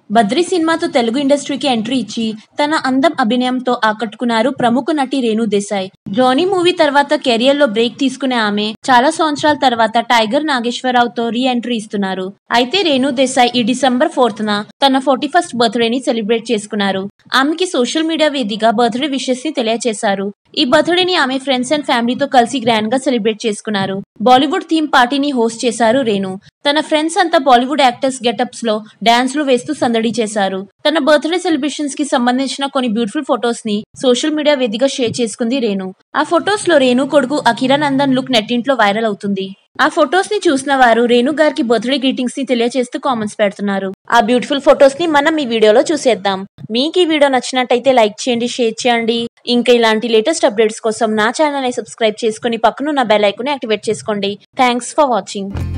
బద్రి సినిమాతో తెలుగు ఇండస్ట్రీకి ఎంట్రీ ఇచ్చి తన అందం అభినయంతో ఆకట్టుకున్నారు ప్రముఖ నటి రేణు దేశాయ్ జానీ మూవీ తర్వాత కెరియర్ లో బ్రేక్ తీసుకునే ఆమె చాలా సంవత్సరాల తర్వాత టైగర్ నాగేశ్వరరావుతో రీ ఎంట్రీ ఇస్తున్నారు అయితే రేణు దేశాయ్ ఈ డిసెంబర్ ఫోర్త్ న తన ఫోర్టీ ఫస్ట్ బర్త్డే ని సెలబ్రేట్ చేసుకున్నారు ఆమెకి సోషల్ మీడియా వేదికగా బర్త్డే విషెస్ ని తెలియజేశారు ఈ బర్త్డేని ఆమె ఫ్రెండ్స్ అండ్ ఫ్యామిలీతో కలిసి గ్రాండ్ గా సెలబ్రేట్ చేసుకున్నారు బాలీవుడ్ థీమ్ పార్టీని హోస్ట్ చేశారు రేణు తన ఫ్రెండ్స్ అంతా బాలీవుడ్ యాక్టర్స్ గెటప్స్ లో డాన్స్లు వేస్తూ సందడి చేశారు తన బర్త్డే సెలబ్రేషన్స్ కి సంబంధించిన కొన్ని బ్యూటిఫుల్ ఫొటోస్ ని సోషల్ మీడియా వేదికగా షేర్ చేసుకుంది రేణు ఆ ఫొటోస్ లో రేణు కొడుకు అఖిరా నందన్ లుక్ నెట్టింట్లో వైరల్ అవుతుంది ఆ ఫొటోస్ ని చూసిన వారు రేణు గారికి బర్త్డే గ్రీటింగ్స్ ని తెలియజేస్తూ కామెంట్స్ పెడుతున్నారు ఆ బ్యూటిఫుల్ ఫొటోస్ ని మనం ఈ వీడియోలో చూసేద్దాం మీకు ఈ వీడియో నచ్చినట్టయితే లైక్ చేయండి షేర్ చేయండి ఇంకా ఇలాంటి లేటెస్ట్ అప్డేట్స్ కోసం నా ఛానల్ ని సబ్స్క్రైబ్ చేసుకుని పక్కనున్న బెల్ ఐకాన్ యాక్టివేట్ చేసుకోండి థ్యాంక్స్ ఫర్ వాచింగ్